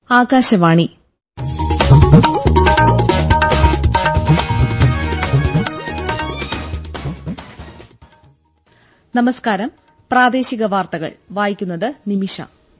ആകാശവാണി നമസ്കാരം പ്രാദേശിക വാർത്തകൾ വായിക്കുന്നത് നിമിഷ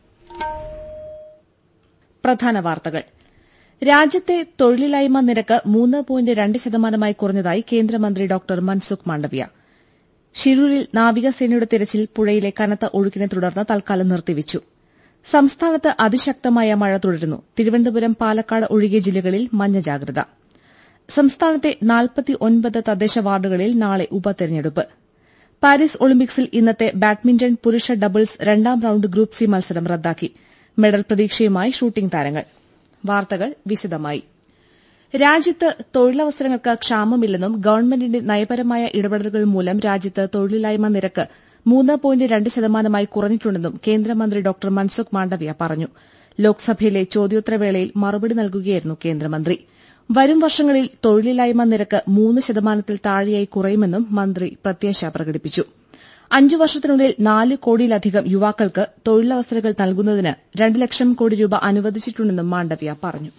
പ്രധാന വാർത്തകൾ രാജ്യത്തെ തൊഴിലില്ലായ്മ നിരക്ക് മൂന്ന് പോയിന്റ് രണ്ട് ശതമാനമായി കുറഞ്ഞതായി കേന്ദ്രമന്ത്രി ഡോക്ടർ മൻസുഖ് മാണ്ഡവ്യ ഷിരൂരിൽ നാവികസേനയുടെ തിരച്ചിൽ പുഴയിലെ കനത്ത ഒഴുക്കിനെ തുടർന്ന് തൽക്കാലം നിർത്തിവച്ചു സംസ്ഥാനത്ത് അതിശക്തമായ മഴ തുടരുന്നു തിരുവനന്തപുരം പാലക്കാട് ഒഴികെ ജില്ലകളിൽ മഞ്ഞ ജാഗ്രത സംസ്ഥാനത്തെ നാൽപ്പത്തിയൊൻപത് തദ്ദേശ വാർഡുകളിൽ നാളെ ഉപതെരഞ്ഞെടുപ്പ് പാരീസ് ഒളിമ്പിക്സിൽ ഇന്നത്തെ ബാഡ്മിന്റൺ പുരുഷ ഡബിൾസ് രണ്ടാം റൌണ്ട് ഗ്രൂപ്പ് സി മത്സരം റദ്ദാക്കി മെഡൽ പ്രതീക്ഷയുമായി ഷൂട്ടിംഗ് താരങ്ങൾ വാർത്തകൾ വിശദമായി രാജ്യത്ത് തൊഴിലവസരങ്ങൾക്ക് ക്ഷാമമില്ലെന്നും ഗവൺമെന്റിന്റെ നയപരമായ ഇടപെടലുകൾ മൂലം രാജ്യത്ത് തൊഴിലില്ലായ്മ നിരക്ക് മൂന്ന് പോയിന്റ് രണ്ട് ശതമാനമായി കുറഞ്ഞിട്ടുണ്ടെന്നും കേന്ദ്രമന്ത്രി ഡോക്ടർ മൻസുഖ് മാണ്ഡവ്യ പറഞ്ഞു ലോക്സഭയിലെ ചോദ്യോത്തരവേളയിൽ മറുപടി നൽകുകയായിരുന്നു കേന്ദ്രമന്ത്രി വരും വർഷങ്ങളിൽ തൊഴിലില്ലായ്മ നിരക്ക് മൂന്ന് ശതമാനത്തിൽ താഴെയായി കുറയുമെന്നും മന്ത്രി പ്രത്യാശ പ്രകടിപ്പിച്ചു അഞ്ചു വർഷത്തിനുള്ളിൽ നാല് കോടിയിലധികം യുവാക്കൾക്ക് തൊഴിലവസരങ്ങൾ നൽകുന്നതിന് രണ്ട് ലക്ഷം കോടി രൂപ അനുവദിച്ചിട്ടുണ്ടെന്നും മാണ്ഡവ്യ പറഞ്ഞു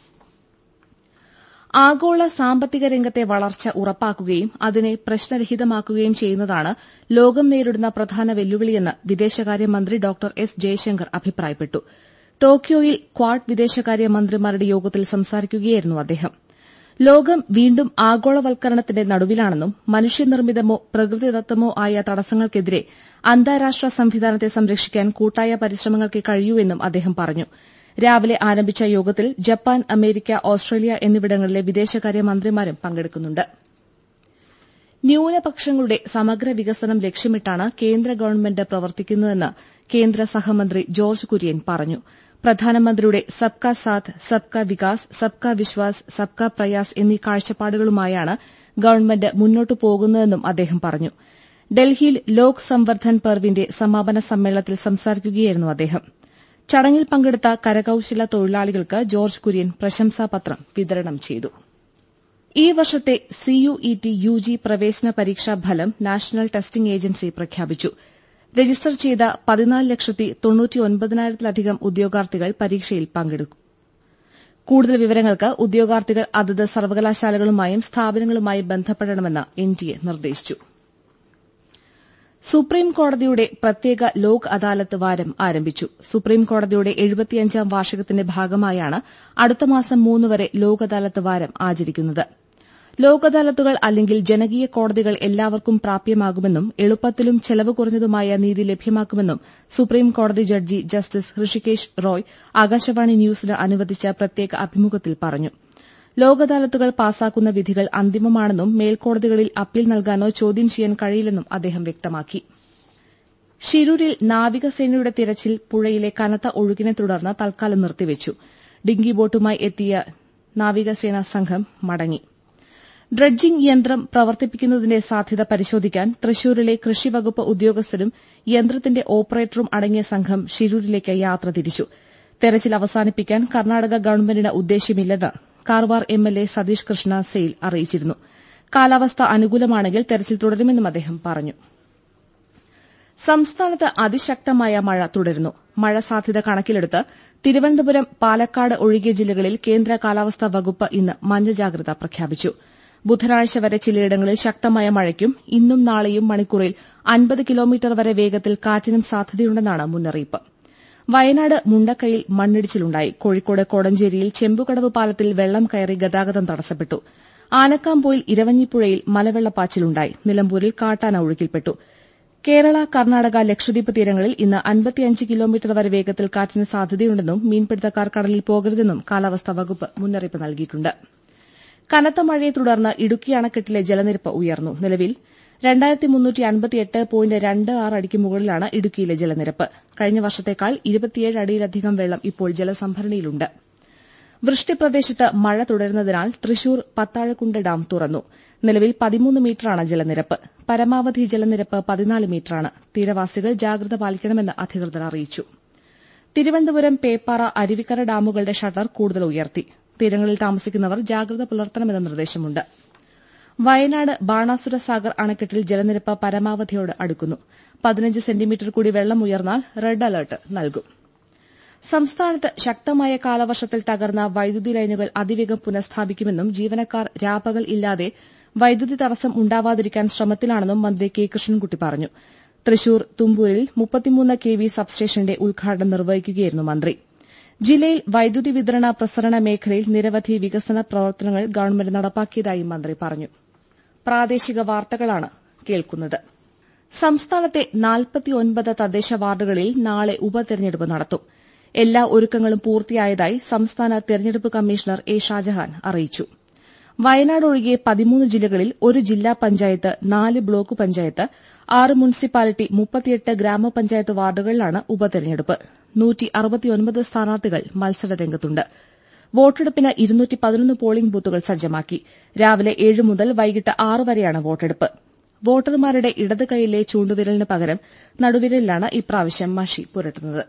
ആഗോള സാമ്പത്തിക രംഗത്തെ വളർച്ച ഉറപ്പാക്കുകയും അതിനെ പ്രശ്നരഹിതമാക്കുകയും ചെയ്യുന്നതാണ് ലോകം നേരിടുന്ന പ്രധാന വെല്ലുവിളിയെന്ന് വിദേശകാര്യമന്ത്രി ഡോക്ടർ എസ് ജയശങ്കർ അഭിപ്രായപ്പെട്ടു ടോക്കിയോയിൽ ക്വാഡ് വിദേശകാര്യ മന്ത്രിമാരുടെ യോഗത്തിൽ സംസാരിക്കുകയായിരുന്നു അദ്ദേഹം ലോകം വീണ്ടും ആഗോളവൽക്കരണത്തിന്റെ നടുവിലാണെന്നും മനുഷ്യനിർമ്മിതമോ പ്രകൃതിദത്തമോ ആയ തടസ്സങ്ങൾക്കെതിരെ അന്താരാഷ്ട്ര സംവിധാനത്തെ സംരക്ഷിക്കാൻ കൂട്ടായ പരിശ്രമങ്ങൾക്കേ കഴിയൂ എന്നും അദ്ദേഹം പറഞ്ഞു രാവിലെ ആരംഭിച്ച യോഗത്തിൽ ജപ്പാൻ അമേരിക്ക ഓസ്ട്രേലിയ എന്നിവിടങ്ങളിലെ വിദേശകാര്യമന്ത്രിമാരും പങ്കെടുക്കുന്നുണ്ട് ന്യൂനപക്ഷങ്ങളുടെ സമഗ്ര വികസനം ലക്ഷ്യമിട്ടാണ് കേന്ദ്ര ഗവൺമെന്റ് പ്രവർത്തിക്കുന്നതെന്ന് കേന്ദ്ര സഹമന്ത്രി ജോർജ് കുര്യൻ പറഞ്ഞു പ്രധാനമന്ത്രിയുടെ സബ്കാ സാത്ത് സബ്കാ വികാസ് സബ്കാ വിശ്വാസ് സബ്കാ പ്രയാസ് എന്നീ കാഴ്ചപ്പാടുകളുമായാണ് ഗവൺമെന്റ് മുന്നോട്ടു പോകുന്നതെന്നും അദ്ദേഹം പറഞ്ഞു ഡൽഹിയിൽ ലോക് സംവർദ്ധൻ പർവിന്റെ സമാപന സമ്മേളനത്തിൽ സംസാരിക്കുകയായിരുന്നു അദ്ദേഹം ചടങ്ങിൽ പങ്കെടുത്ത കരകൌശല തൊഴിലാളികൾക്ക് ജോർജ് കുര്യൻ പ്രശംസാപത്രം വിതരണം ചെയ്തു ഈ വർഷത്തെ സിയുഇടി യുജി പ്രവേശന പരീക്ഷാ ഫലം നാഷണൽ ടെസ്റ്റിംഗ് ഏജൻസി പ്രഖ്യാപിച്ചു രജിസ്റ്റർ ചെയ്ത പതിനാല് ലക്ഷത്തി തൊണ്ണൂറ്റിയൊൻപതിനായിരത്തിലധികം ഉദ്യോഗാർത്ഥികൾ പരീക്ഷയിൽ പങ്കെടുക്കും കൂടുതൽ വിവരങ്ങൾക്ക് ഉദ്യോഗാർത്ഥികൾ അതത് സർവകലാശാലകളുമായും സ്ഥാപനങ്ങളുമായും ബന്ധപ്പെടണമെന്ന് എൻടിഎ നിർദ്ദേശിച്ചു സുപ്രീം കോടതിയുടെ പ്രത്യേക ലോക് അദാലത്ത് വാരം ആരംഭിച്ചു സുപ്രീം കോടതിയുടെ എഴുപത്തിയഞ്ചാം വാർഷികത്തിന്റെ ഭാഗമായാണ് അടുത്ത മാസം മൂന്ന് വരെ ലോക് അദാലത്ത് വാരം ആചരിക്കുന്നത് ലോക് അദാലത്തുകൾ അല്ലെങ്കിൽ ജനകീയ കോടതികൾ എല്ലാവർക്കും പ്രാപ്യമാകുമെന്നും എളുപ്പത്തിലും ചെലവ് കുറഞ്ഞതുമായ നീതി ലഭ്യമാക്കുമെന്നും സുപ്രീം കോടതി ജഡ്ജി ജസ്റ്റിസ് ഹൃഷികേശ് റോയ് ആകാശവാണി ന്യൂസിന് അനുവദിച്ച പ്രത്യേക അഭിമുഖത്തിൽ പറഞ്ഞു ലോക് അദാലത്തുകൾ പാസാക്കുന്ന വിധികൾ അന്തിമമാണെന്നും മേൽക്കോടതികളിൽ അപ്പീൽ നൽകാനോ ചോദ്യം ചെയ്യാൻ കഴിയില്ലെന്നും അദ്ദേഹം വ്യക്തമാക്കി ഷിരൂരിൽ നാവികസേനയുടെ തിരച്ചിൽ പുഴയിലെ കനത്ത ഒഴുക്കിനെ തുടർന്ന് തൽക്കാലം നിർത്തിവച്ചു ഡിങ്കി ബോട്ടുമായി എത്തിയ നാവികസേനാ സംഘം മടങ്ങി ഡ്രഡ്ജിംഗ് യന്ത്രം പ്രവർത്തിപ്പിക്കുന്നതിന്റെ സാധ്യത പരിശോധിക്കാൻ തൃശൂരിലെ കൃഷിവകുപ്പ് ഉദ്യോഗസ്ഥരും യന്ത്രത്തിന്റെ ഓപ്പറേറ്ററും അടങ്ങിയ സംഘം ഷിരൂരിലേക്ക് യാത്ര തിരിച്ചു തെരച്ചിൽ അവസാനിപ്പിക്കാൻ കർണാടക ഗവൺമെന്റിന് ഉദ്ദേശ്യമില്ലെന്ന് കാർവാർ എംഎൽഎ സതീഷ് കൃഷ്ണ സെയിൽ അറിയിച്ചിരുന്നു കാലാവസ്ഥ അനുകൂലമാണെങ്കിൽ തെരച്ചിൽ തുടരുമെന്നും അദ്ദേഹം പറഞ്ഞു സംസ്ഥാനത്ത് അതിശക്തമായ മഴ തുടരുന്നു മഴ സാധ്യത കണക്കിലെടുത്ത് തിരുവനന്തപുരം പാലക്കാട് ഒഴികെ ജില്ലകളിൽ കേന്ദ്ര കാലാവസ്ഥാ വകുപ്പ് ഇന്ന് മഞ്ഞ ജാഗ്രത പ്രഖ്യാപിച്ചു ബുധനാഴ്ച വരെ ചിലയിടങ്ങളിൽ ശക്തമായ മഴയ്ക്കും ഇന്നും നാളെയും മണിക്കൂറിൽ അൻപത് കിലോമീറ്റർ വരെ വേഗത്തിൽ കാറ്റിനും സാധ്യതയുണ്ടെന്നാണ് മുന്നറിയിപ്പ് വയനാട് മുണ്ടക്കയിൽ മണ്ണിടിച്ചിലുണ്ടായി കോഴിക്കോട് കോടഞ്ചേരിയിൽ ചെമ്പുകടവ് പാലത്തിൽ വെള്ളം കയറി ഗതാഗതം തടസ്സപ്പെട്ടു ആനക്കാംപോയിൽ ഇരവഞ്ഞിപ്പുഴയിൽ മലവെള്ളപ്പാച്ചിലുണ്ടായി നിലമ്പൂരിൽ കാട്ടാന ഒഴുക്കിൽപ്പെട്ടു കേരള കർണാടക ലക്ഷദ്വീപ് തീരങ്ങളിൽ ഇന്ന് അൻപത്തിയഞ്ച് കിലോമീറ്റർ വരെ വേഗത്തിൽ കാറ്റിന് സാധ്യതയുണ്ടെന്നും മീൻപിടുത്തക്കാർ കടലിൽ പോകരുതെന്നും കാലാവസ്ഥാ വകുപ്പ് മുന്നറിയിപ്പ് നൽകിയിട്ടുണ്ട് കനത്ത മഴയെ തുടർന്ന് ഇടുക്കി അണക്കെട്ടിലെ ജലനിരപ്പ് ഉയർന്നു നിലവിൽ രണ്ടായിരത്തി മുന്നൂറ്റി അൻപത്തിയെട്ട് പോയിന്റ് രണ്ട് ആറ് അടിക്ക് മുകളിലാണ് ഇടുക്കിയിലെ ജലനിരപ്പ് കഴിഞ്ഞ വർഷത്തേക്കാൾ ഇരുപത്തിയേഴ് അടിയിലധികം വെള്ളം ഇപ്പോൾ ജലസംഭരണിയിലുണ്ട് വൃഷ്ടിപ്രദേശത്ത് മഴ തുടരുന്നതിനാൽ തൃശൂർ പത്താഴക്കുണ്ട് ഡാം തുറന്നു നിലവിൽ പതിമൂന്ന് മീറ്ററാണ് ജലനിരപ്പ് പരമാവധി ജലനിരപ്പ് പതിനാല് മീറ്ററാണ് തീരവാസികൾ ജാഗ്രത പാലിക്കണമെന്ന് അധികൃതർ അറിയിച്ചു തിരുവനന്തപുരം പേപ്പാറ അരുവിക്കര ഡാമുകളുടെ ഷട്ടർ കൂടുതൽ ഉയർത്തി തീരങ്ങളിൽ താമസിക്കുന്നവർ ജാഗ്രത പുലർത്തണമെന്ന നിർദ്ദേശമുണ്ട് വയനാട് ബാണാസുര സാഗർ അണക്കെട്ടിൽ ജലനിരപ്പ് പരമാവധിയോട് അടുക്കുന്നു പതിനഞ്ച് സെന്റിമീറ്റർ കൂടി വെള്ളം ഉയർന്നാൽ റെഡ് അലർട്ട് നൽകും സംസ്ഥാനത്ത് ശക്തമായ കാലവർഷത്തിൽ തകർന്ന വൈദ്യുതി ലൈനുകൾ അതിവേഗം പുനഃസ്ഥാപിക്കുമെന്നും ജീവനക്കാർ രാപ്പകൽ ഇല്ലാതെ വൈദ്യുതി തടസ്സം ഉണ്ടാവാതിരിക്കാൻ ശ്രമത്തിലാണെന്നും മന്ത്രി കെ കൃഷ്ണൻകുട്ടി പറഞ്ഞു തൃശൂർ തുമ്പൂരിൽ മുപ്പത്തിമൂന്ന് കെ വി സബ്സ്റ്റേഷന്റെ ഉദ്ഘാടനം നിർവഹിക്കുകയായിരുന്നു മന്ത്രി ജില്ലയിൽ വൈദ്യുതി വിതരണ പ്രസരണ മേഖലയിൽ നിരവധി വികസന പ്രവർത്തനങ്ങൾ ഗവൺമെന്റ് നടപ്പാക്കിയതായി മന്ത്രി പറഞ്ഞു പ്രാദേശിക വാർത്തകളാണ് കേൾക്കുന്നത് സംസ്ഥാനത്തെ നാൽപ്പത്തിയൊൻപത് തദ്ദേശ വാർഡുകളിൽ നാളെ ഉപതെരഞ്ഞെടുപ്പ് നടത്തും എല്ലാ ഒരുക്കങ്ങളും പൂർത്തിയായതായി സംസ്ഥാന തെരഞ്ഞെടുപ്പ് കമ്മീഷണർ എ ഷാജഹാൻ അറിയിച്ചു വയനാട് ഒഴികെ പതിമൂന്ന് ജില്ലകളിൽ ഒരു ജില്ലാ പഞ്ചായത്ത് നാല് ബ്ലോക്ക് പഞ്ചായത്ത് ആറ് മുനിസിപ്പാലിറ്റി മുപ്പത്തിയെട്ട് ഗ്രാമപഞ്ചായത്ത് വാർഡുകളിലാണ് ഉപതെരഞ്ഞെടുപ്പ് സ്ഥാനാർത്ഥികൾ മത്സരരംഗത്തുണ്ട് വോട്ടെടുപ്പിന് ഇരുന്നൂറ്റി പതിനൊന്ന് പോളിംഗ് ബൂത്തുകൾ സജ്ജമാക്കി രാവിലെ ഏഴ് മുതൽ വൈകിട്ട് ആറ് വരെയാണ് വോട്ടെടുപ്പ് വോട്ടർമാരുടെ ഇടത് കൈയിലെ ചൂണ്ടുവിരലിന് പകരം നടുവിരലിലാണ് ഇപ്രാവശ്യം മഷി പുരട്ടുന്നത്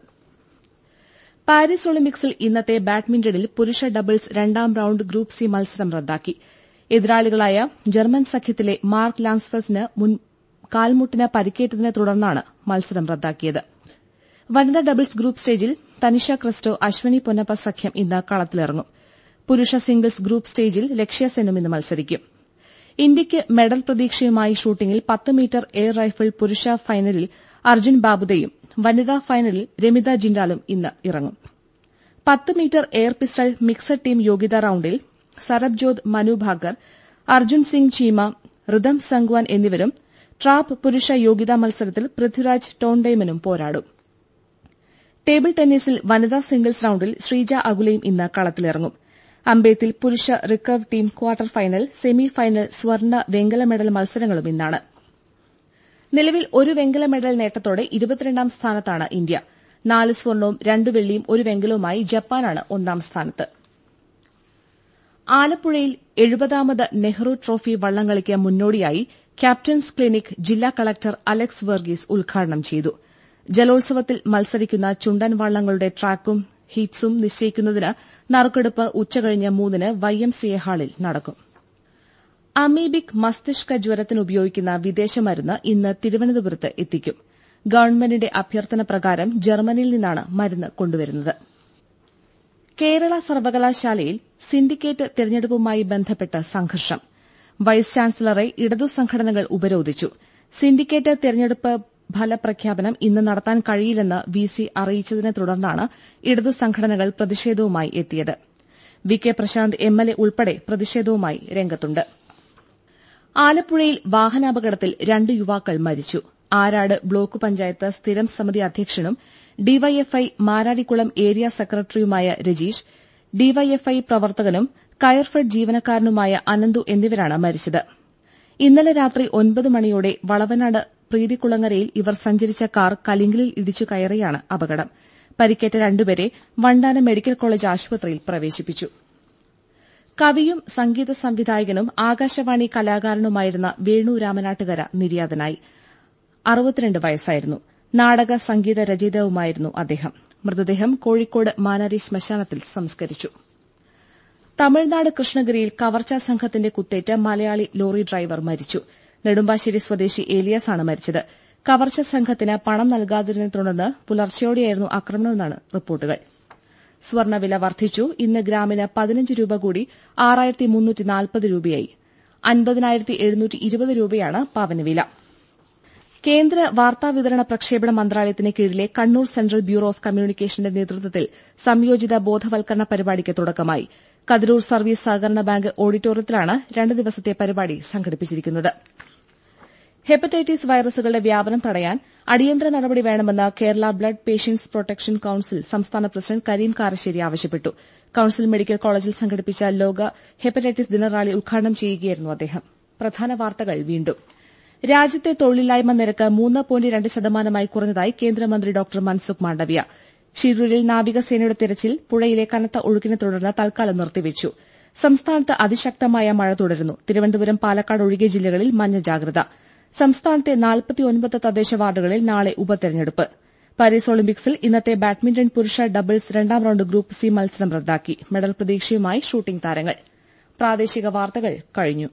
പാരീസ് ഒളിമ്പിക്സിൽ ഇന്നത്തെ ബാഡ്മിന്റണിൽ പുരുഷ ഡബിൾസ് രണ്ടാം റൌണ്ട് ഗ്രൂപ്പ് സി മത്സരം റദ്ദാക്കി എതിരാളികളായ ജർമ്മൻ സഖ്യത്തിലെ മാർക്ക് ലാൻസ്ഫസിന് കാൽമുട്ടിന് പരിക്കേറ്റതിനെ തുടർന്നാണ് മത്സരം റദ്ദാക്കിയത് വനിതാ ഡബിൾസ് ഗ്രൂപ്പ് സ്റ്റേജിൽ തനിഷ ക്രിസ്റ്റോ അശ്വനി പൊന്നപ്പ സഖ്യം ഇന്ന് കളത്തിലിറങ്ങും പുരുഷ സിംഗിൾസ് ഗ്രൂപ്പ് സ്റ്റേജിൽ ലക്ഷ്യ സെന്നും ഇന്ന് മത്സരിക്കും ഇന്ത്യയ്ക്ക് മെഡൽ പ്രതീക്ഷയുമായി ഷൂട്ടിംഗിൽ പത്ത് മീറ്റർ എയർ റൈഫിൾ പുരുഷ ഫൈനലിൽ അർജുൻ ബാബുദയും വനിതാ ഫൈനലിൽ രമിത ജിൻഡാലും ഇന്ന് ഇറങ്ങും പത്ത് metre air pistol mixed team യോഗ്യതാ റൌണ്ടിൽ സരബ്ജോത് മനു ഭാക്കർ അർജുൻ സിംഗ് ചീമ റിതം സംഗ്വാൻ എന്നിവരും ട്രാപ്പ് പുരുഷ യോഗ്യതാ മത്സരത്തിൽ പൃഥ്വിരാജ് ടോണ്ടൈമനും പോരാടും ടേബിൾ ടെന്നീസിൽ വനിതാ സിംഗിൾസ് റൌണ്ടിൽ ശ്രീജ അഗുലയും ഇന്ന് കളത്തിലിറങ്ങും അമ്പെയ്ത്തിൽ പുരുഷ recurve team quarter final semi final സ്വർണ്ണ വെങ്കല മെഡൽ മത്സരങ്ങളും ഇന്നാണ് നിലവിൽ ഒരു വെങ്കല മെഡൽ നേട്ടത്തോടെ ഇരുപത്തിരണ്ടാം സ്ഥാനത്താണ് ഇന്ത്യ നാല് സ്വർണവും രണ്ട് വെള്ളിയും ഒരു വെങ്കലവുമായി ജപ്പാനാണ് ഒന്നാം സ്ഥാനത്ത് ആലപ്പുഴയിൽ എഴുപതാമത് നെഹ്റു ട്രോഫി വള്ളംകളിക്ക് മുന്നോടിയായി ക്യാപ്റ്റൻസ് ക്ലിനിക് ജില്ലാ കളക്ടർ അലക്സ് വർഗീസ് ഉദ്ഘാടനം ചെയ്തു ജലോത്സവത്തിൽ മത്സരിക്കുന്ന ചുണ്ടൻ വള്ളങ്ങളുടെ ട്രാക്കും ഹീറ്റ്സും നിശ്ചയിക്കുന്നതിന് നറുക്കെടുപ്പ് ഉച്ചകഴിഞ്ഞ് മൂന്നിന് വൈ എം സി എ ഹാളിൽ നടക്കും അമീബിക് മസ്തിഷ്ക ജ്വരത്തിന് ഉപയോഗിക്കുന്ന വിദേശ മരുന്ന് ഇന്ന് തിരുവനന്തപുരത്ത് എത്തിക്കും ഗവൺമെന്റിന്റെ അഭ്യർത്ഥന പ്രകാരം ജർമ്മനിയിൽ നിന്നാണ് മരുന്ന് കൊണ്ടുവരുന്നത് കേരള സർവകലാശാലയിൽ സിൻഡിക്കേറ്റ് തെരഞ്ഞെടുപ്പുമായി ബന്ധപ്പെട്ട് സംഘർഷം വൈസ് ചാൻസലറെ ഇടതു സംഘടനകൾ ഉപരോധിച്ചു സിൻഡിക്കേറ്റ് തെരഞ്ഞെടുപ്പ് ഫലപ്രഖ്യാപനം ഇന്ന് നടത്താൻ കഴിയില്ലെന്ന് വി സി അറിയിച്ചതിനെ തുടർന്നാണ് ഇടതു സംഘടനകൾ പ്രതിഷേധവുമായി എത്തിയത് V K Prashanth M L A ഉൾപ്പെടെ പ്രതിഷേധവുമായി രംഗത്തുണ്ട് ആലപ്പുഴയിൽ വാഹനാപകടത്തിൽ രണ്ട് യുവാക്കൾ മരിച്ചു ആരാട് ബ്ലോക്ക് പഞ്ചായത്ത് സ്ഥിരം സമിതി അധ്യക്ഷനും ഡിവൈഎഫ്ഐ മാരാരിക്കുളം ഏരിയ സെക്രട്ടറിയുമായ രജീഷ് ഡിവൈഎഫ്ഐ പ്രവർത്തകനും കയർഫെഡ് ജീവനക്കാരനുമായ അനന്തു എന്നിവരാണ് മരിച്ചത് ഇന്നലെ രാത്രി ഒൻപത് മണിയോടെ വളവനാട് പ്രീതികുളങ്ങരയിൽ ഇവർ സഞ്ചരിച്ച കാർ കലിങ്കലിൽ ഇടിച്ചു കയറിയാണ് അപകടം പരിക്കേറ്റ രണ്ടുപേരെ വണ്ടാനം മെഡിക്കൽ കോളേജ് ആശുപത്രിയിൽ പ്രവേശിപ്പിച്ചു കവിയും സംഗീത സംവിധായകനും ആകാശവാണി കലാകാരനുമായിരുന്ന വേണു രാമനാട്ടുകര നിര്യാതനായി അറുപത്തിരണ്ട് വയസ്സായിരുന്നു നാടക സംഗീത രചയിതാവുമായിരുന്നു അദ്ദേഹം മൃതദേഹം കോഴിക്കോട് മാനാരി ശ്മശാനത്തിൽ സംസ്കരിച്ചു തമിഴ്നാട് കൃഷ്ണഗിരിയിൽ കവർച്ചാ സംഘത്തിന്റെ കുത്തേറ്റ് മലയാളി ലോറി ഡ്രൈവർ മരിച്ചു നെടുമ്പാശ്ശേരി സ്വദേശി ഏലിയാസാണ് മരിച്ചത് കവർച്ച സംഘത്തിന് പണം നൽകാതിരുന്നതിനെ തുടർന്ന് പുലർച്ചെയോടെയായിരുന്നു ആക്രമണമെന്നാണ് റിപ്പോർട്ടുകൾ സ്വർണ്ണവില വർദ്ധിച്ചു ഇന്ന് ഗ്രാമിന് പതിനഞ്ച് രൂപ കൂടി ആറായിരത്തി മുന്നൂറ്റി നാൽപ്പത് രൂപയായി അൻപതിനായിരത്തി എഴുന്നൂറ്റി ഇരുപത് രൂപയാണ് പവന് വില കേന്ദ്ര വാർത്താവിതരണ പ്രക്ഷേപണ മന്ത്രാലയത്തിന് കീഴിലെ കണ്ണൂർ സെൻട്രൽ ബ്യൂറോ ഓഫ് കമ്മ്യൂണിക്കേഷന്റെ നേതൃത്വത്തിൽ സംയോജിത ബോധവൽക്കരണ പരിപാടിക്ക് തുടക്കമായി കതിരൂർ സർവീസ് സഹകരണ ബാങ്ക് ഓഡിറ്റോറിയത്തിലാണ് രണ്ട് ദിവസത്തെ പരിപാടി സംഘടിപ്പിച്ചിരിക്കുന്നത് ഹെപ്പറ്റൈറ്റിസ് വൈറസുകളുടെ വ്യാപനം തടയാൻ അടിയന്തര നടപടി വേണമെന്ന് Kerala blood patients protection council സംസ്ഥാന പ്രസിഡന്റ് കരീം കാരശ്ശേരി ആവശ്യപ്പെട്ടു കൌൺസിൽ മെഡിക്കൽ കോളേജിൽ സംഘടിപ്പിച്ച ലോക ഹെപ്പറ്റൈറ്റിസ് ദിന റാലി ഉദ്ഘാടനം ചെയ്യുകയായിരുന്നു അദ്ദേഹം പ്രധാന വാർത്തകൾ വീണ്ടും രാജ്യത്തെ തൊഴിലില്ലായ്മ നിരക്ക് മൂന്ന് പോയിന്റ് രണ്ട് ശതമാനമായി കുറഞ്ഞതായി കേന്ദ്രമന്ത്രി ഡോക്ടർ മൻസുഖ് മാണ്ഡവ്യ ഷിരൂരിൽ നാവികസേനയുടെ തിരച്ചിൽ പുഴയിലെ കനത്ത ഒഴുക്കിനെ തുടർന്ന് തൽക്കാലം നിർത്തിവച്ചു സംസ്ഥാനത്ത് അതിശക്തമായ മഴ തുടരുന്നു തിരുവനന്തപുരം പാലക്കാട് ഒഴികെ ജില്ലകളിൽ മഞ്ഞ ജാഗ്രത സംസ്ഥാനത്തെ നാൽപ്പത്തിയൊൻപത് തദ്ദേശ വാർഡുകളിൽ നാളെ ഉപതെരഞ്ഞെടുപ്പ് പാരീസ് ഒളിമ്പിക്സിൽ ഇന്നത്തെ ബാഡ്മിന്റൺ പുരുഷ ഡബിൾസ് രണ്ടാം റൌണ്ട് ഗ്രൂപ്പ് സി മത്സരം റദ്ദാക്കി മെഡൽ പ്രതീക്ഷയുമായി ഷൂട്ടിംഗ് താരങ്ങൾ പ്രാദേശിക വാർത്തകൾ കഴിഞ്ഞു